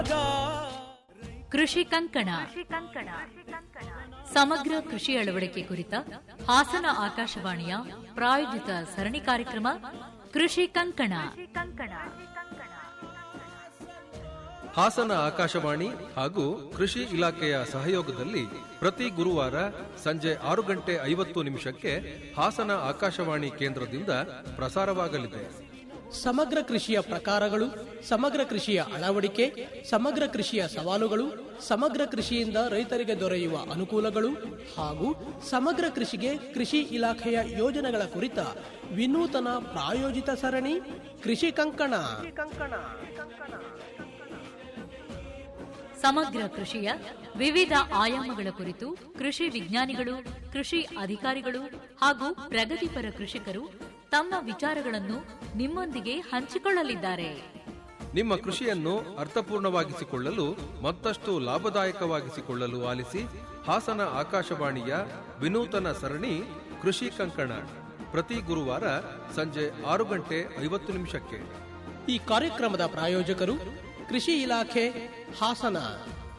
ಕೃಷಿ ಕಂಕಣ ಸಮಗ್ರ ಕೃಷಿ ಅಳವಡಿಕೆ ಕುರಿತ ಹಾಸನ ಆಕಾಶವಾಣಿಯ ಪ್ರಾಯೋಜಿತ ಸರಣಿ ಕಾರ್ಯಕ್ರಮ ಕೃಷಿ ಕಂಕಣ ಹಾಸನ ಆಕಾಶವಾಣಿ ಹಾಗೂ ಕೃಷಿ ಇಲಾಖೆಯ ಸಹಯೋಗದಲ್ಲಿ ಪ್ರತಿ ಗುರುವಾರ ಸಂಜೆ ಆರು ಗಂಟೆ ಐವತ್ತು ನಿಮಿಷಕ್ಕೆ ಹಾಸನ ಆಕಾಶವಾಣಿ ಕೇಂದ್ರದಿಂದ ಪ್ರಸಾರವಾಗಲಿದೆ ಸಮಗ್ರ ಕೃಷಿಯ ಪ್ರಕಾರಗಳು ಸಮಗ್ರ ಕೃಷಿಯ ಅಳವಡಿಕೆ ಸಮಗ್ರ ಕೃಷಿಯ ಸವಾಲುಗಳು ಸಮಗ್ರ ಕೃಷಿಯಿಂದ ರೈತರಿಗೆ ದೊರೆಯುವ ಅನುಕೂಲಗಳು ಹಾಗೂ ಸಮಗ್ರ ಕೃಷಿಗೆ ಕೃಷಿ ಇಲಾಖೆಯ ಯೋಜನೆಗಳ ಕುರಿತ ವಿನೂತನ ಪ್ರಾಯೋಜಿತ ಸರಣಿ ಕೃಷಿ ಕಂಕಣ ಸಮಗ್ರ ಕೃಷಿಯ ವಿವಿಧ ಆಯಾಮಗಳ ಕುರಿತು ಕೃಷಿ ವಿಜ್ಞಾನಿಗಳು ಕೃಷಿ ಅಧಿಕಾರಿಗಳು ಹಾಗೂ ಪ್ರಗತಿಪರ ಕೃಷಿಕರು ತಮ್ಮ ವಿಚಾರಗಳನ್ನು ನಿಮ್ಮೊಂದಿಗೆ ಹಂಚಿಕೊಳ್ಳಲಿದ್ದಾರೆ ನಿಮ್ಮ ಕೃಷಿಯನ್ನು ಅರ್ಥಪೂರ್ಣವಾಗಿಸಿಕೊಳ್ಳಲು ಮತ್ತಷ್ಟು ಲಾಭದಾಯಕವಾಗಿಸಿಕೊಳ್ಳಲು ಆಲಿಸಿ ಹಾಸನ ಆಕಾಶವಾಣಿಯ ವಿನೂತನ ಸರಣಿ ಕೃಷಿ ಕಂಕಣ ಪ್ರತಿ ಗುರುವಾರ ಸಂಜೆ ಆರು ಗಂಟೆ ಐವತ್ತು ನಿಮಿಷಕ್ಕೆ ಈ ಕಾರ್ಯಕ್ರಮದ ಪ್ರಾಯೋಜಕರು ಕೃಷಿ ಇಲಾಖೆ ಹಾಸನ